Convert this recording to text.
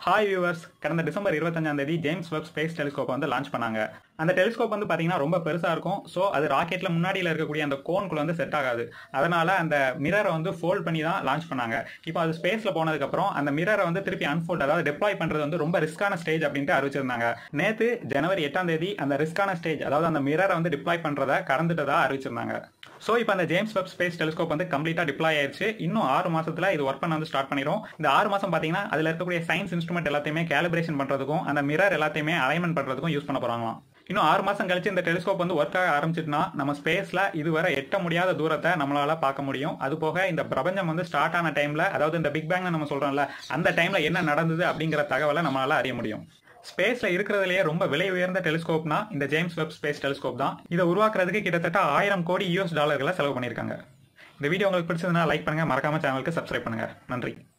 hi viewers கடந்த December இருபத்தஞ்சாம் தேதி ஜேம்ஸ் வெப் ஸ்பேஸ் டெலிஸ்கோப் வந்து லான்ச் பண்ணாங்க அந்த டெலிஸ்கோப் வந்து பார்த்தீங்கன்னா ரொம்ப பெருசாக இருக்கும் ஸோ அது ராக்கெட்டில் முன்னாடியில் இருக்கக்கூடிய அந்த கோனுக்குள்ள வந்து செட் ஆகாது அதனால அந்த மிரரை வந்து ஃபோல்ட் பண்ணி தான் லான்ச் பண்ணாங்க இப்போ அது ஸ்பேஸில் போனதுக்கப்புறம் அந்த மிரரை வந்து திருப்பி அன்ஃபோல்ட் அதாவது டெப்ளாய் பண்ணுறது வந்து ரொம்ப ரிஸ்கான ஸ்டேஜ் அப்படின்ட்டு அறிவிச்சிருந்தாங்க நேற்று ஜனவரி எட்டாம் தேதி அந்த ரிஸ்கான ஸ்டேஜ் அதாவது அந்த மிரரை வந்து டிப்ளாய் பண்ணுறதை கடந்துட்டதா அறிவிச்சிருந்தாங்க ஸோ இப்போ அந்த ஜேம்ஸ் வெப் ஸ்பேஸ் டெலிஸ்கோப் வந்து கம்ப்ளீட்டாக டிப்ளாய் ஆயிருச்சு இன்னும் ஆறு மாசத்துல இது ஒர்க் பண்ண வந்து ஸ்டார்ட் பண்ணிடும் இந்த ஆறு மாசம் பார்த்தீங்கன்னா அதில் இருக்கக்கூடிய சயின்ஸ் இன்ஸ்ட்ருமெண்ட் எல்லாத்தையுமே கேலிபிரேஷன் பண்ணுறதுக்கும் அந்த மிரர் எல்லாத்தையுமே அலைன்மெண்ட் பண்ணுறதுக்கும் யூஸ் பண்ண போகிறாங்களாம் இன்னும் ஆறு மாசம் கழிச்சு இந்த டெலிஸ்கோப் வந்து ஒர்க் ஆக ஆரம்பிச்சிட்டுனா நம்ம ஸ்பேஸ்ல இதுவரை எட்ட முடியாத தூரத்தை நம்மளால பார்க்க முடியும் அது போக இந்த பிரபஞ்சம் வந்து ஸ்டார்ட் ஆன டைம்ல அதாவது இந்த பிக் பேங் நம்ம சொல்றோம்ல அந்த டைம்ல என்ன நடந்தது அப்படிங்கிற தகவலை நம்மளால அறிய முடியும் ஸ்பேஸ்ல இருக்கிறதுலயே ரொம்ப விலை உயர்ந்த டெலிஸ்கோப்னா இந்த ஜேம்ஸ் வெப் ஸ்பேஸ் டெலிஸ்கோப் தான் இதை உருவாக்குறதுக்கு கிட்டத்தட்ட ஆயிரம் கோடி யூஎஸ் டாலர்களை செலவு பண்ணியிருக்காங்க இந்த வீடியோ உங்களுக்கு பிடிச்சதுன்னா லைக் பண்ணுங்க மறக்காம சேனலுக்கு சப்ஸ்கிரைப் பண்ணுங்க நன்றி